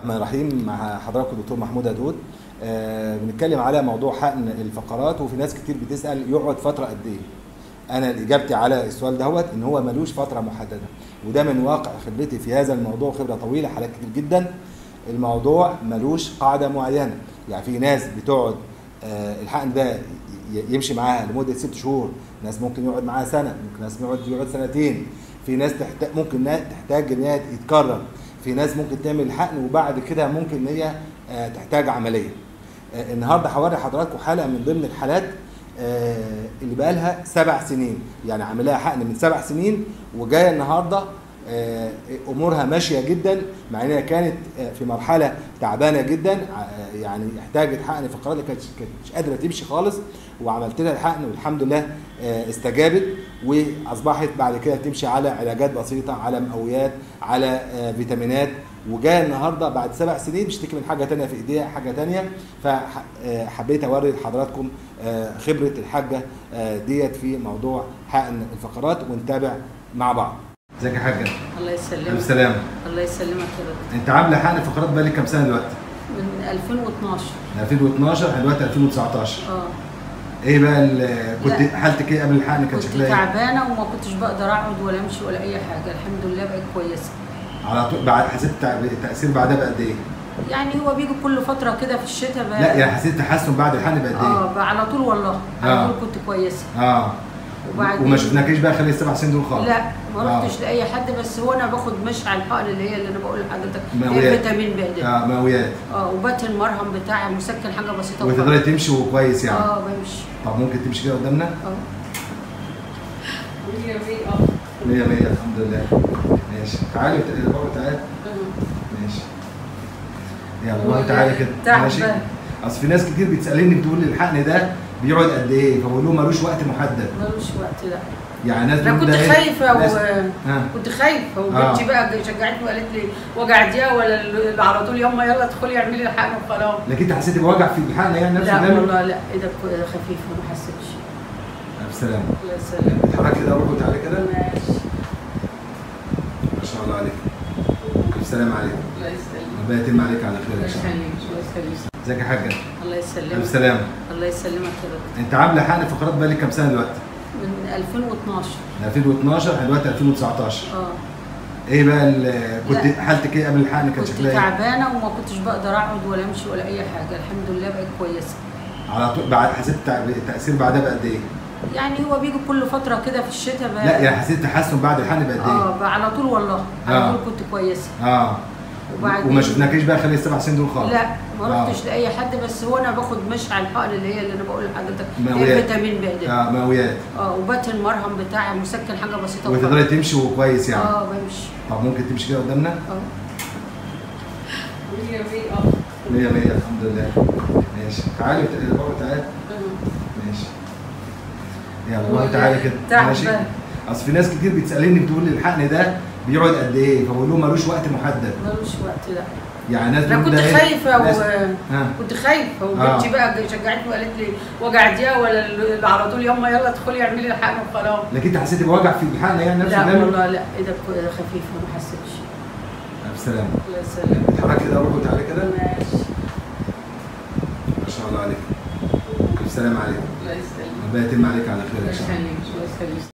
الرحمن الرحيم مع حضراتكم الدكتور محمود هدود آه بنتكلم على موضوع حقن الفقرات وفي ناس كتير بتسال يقعد فتره قد ايه انا اجابتي على السؤال دهوت ان هو ملوش فتره محدده وده من واقع خبرتي في هذا الموضوع خبره طويله حالات كتير جدا الموضوع ملوش قاعده معينه يعني في ناس بتقعد آه الحقن ده ي- يمشي معاها لمده ست شهور ناس ممكن يقعد معاها سنه ممكن ناس يقعد يقعد سنتين في ناس تحتاج ممكن انها تحتاج ان هي يتكرر في ناس ممكن تعمل حقن وبعد كده ممكن ان هي آه، تحتاج عمليه آه، النهارده هوري حضراتكم حلقه من ضمن الحالات آه، اللي بقى لها سبع سنين يعني عاملاها حقن من سبع سنين وجايه النهارده آه، امورها ماشيه جدا مع انها كانت آه، في مرحله تعبانه جدا آه، يعني احتاجت حقن فقرات اللي كانتش كانتش قادره تمشي خالص وعملت لها الحقن والحمد لله آه، استجابت واصبحت بعد كده تمشي على علاجات بسيطه على مقويات على آه، فيتامينات وجايه النهارده بعد سبع سنين بتشتكي من حاجه تانية في ايديها حاجه تانية فحبيت اوري لحضراتكم آه، خبره الحاجه آه، ديت في موضوع حقن الفقرات ونتابع مع بعض ازيك يا حاجه الله يسلمك السلام الله يسلمك يا دكتور انت عامله حقن فقرات بقالك كام سنه دلوقتي من 2012 من 2012 احنا دلوقتي 2019 اه ايه بقى ال- كنت لا. حالتك ايه قبل الحقن كان كنت شكلها ايه تعبانه وما كنتش بقدر اقعد ولا امشي ولا اي حاجه الحمد لله بقيت كويسه على طول بعد حسيت تع- تاثير بعدها بقد ايه يعني هو بيجي كل فتره كده في الشتاء بقى لا يعني حسيت تحسن بعد الحقن بقد ايه اه بقى على طول والله على آه. طول كنت كويسه اه وبعدين- وما شفناكيش بقى خلال السبع سنين دول خالص لا ما آه. رحتش لاي حد بس هو انا باخد مشعل الحقن اللي هي اللي انا بقول لحضرتك مقويات. هي فيتامين ب ده اه مقويات اه وبات المرهم بتاعي مسكن حاجه بسيطه وتقدري وخلاص. تمشي وكويس يعني اه بمشي طب ممكن تمشي كده قدامنا اه 100 100 الحمد لله ماشي تعالي وت- بابا تعالى ماشي يلا بابا تعالى كده تعبان. ماشي اصل في ناس كتير بتسالني بتقول لي الحقن ده بيقعد قد ايه فبقول لهم ملوش وقت محدد ملوش وقت لا يعني ناس انا بتقول كنت ده إيه؟ خايفه ناس- و... ها كنت خايفه آه. وبنتي بقى شجعتني وقالت لي وجع دقيقه ولا ال- على طول يما يلا ادخلي اعملي لي الحقن وخلاص لكن انت حسيتي بوجع في الحقن يعني نفسه لا جامد؟ والله لا ايدك خفيفه ما حسيتش الف سلامه الله يسلمك اتحرك كده روح وتعالى كده ماشي ما شاء الله عليك الف سلامه عليك الله يسلمك ربنا يتم عليك على خير الله ان شاء الله يخليك الله يخليك ازيك يا حاجه الله الف يسلمك سلامه الله يسلمك يا دكتور انت عامله حقن فقرات بقالك كام سنه دلوقتي؟ من 2012 من 2012 احنا دلوقتي 2019 اه ايه بقى ال- كنت لا. حالتك ايه قبل الحقن كان كنت شكلها ايه؟ تعبانه وما كنتش بقدر اقعد ولا امشي ولا اي حاجه الحمد لله بقيت كويسه على طول بعد حسيت تع- تاثير بعدها بقد ايه؟ يعني هو بيجي كل فتره كده في الشتاء بقى لا يعني حسيت تحسن بعد الحقن بقد ايه؟ اه بقى على طول والله على آه. طول كنت كويسه اه وبعدين- وما شفناكيش بقى خلال السبع سنين دول خالص لا ما آه. رحتش لاي حد بس هو انا باخد مشعل الحقن اللي هي اللي انا بقول لحضرتك هي مقويات. فيتامين ب ده اه مقويات اه وبات المرهم بتاعي مسكن حاجه بسيطه وتقدري وخلاص. تمشي وكويس يعني اه بمشي طب ممكن تمشي كده قدامنا؟ اه 100 100 الحمد لله ماشي تعالي وت- بابا تعالى ماشي يلا بابا تعالى كده تعبان. ماشي اصل في ناس كتير بتسالني بتقول لي الحقن ده بيقعد قد ايه فبقول لهم ملوش وقت محدد ملوش وقت لا يعني ناس انا بتقول كنت ده إيه؟ خايفه ناس- و... ها كنت خايفه آه. وبنتي بقى شجعتني وقالت لي وجع دقيقه ولا ال- على طول يما يلا ادخلي اعملي لي الحقن وخلاص لكن انت حسيتي بوجع في الحقن يعني نفسه لا جامد؟ والله لا ايدك خفيفه ما حسيتش الف سلامه الله يسلمك اتحرك كده روح وتعالى كده ماشي ما شاء الله عليك الف سلامه عليك الله يسلمك ربنا يتم عليك على خير الله ان شاء الله يخليك الله يخليك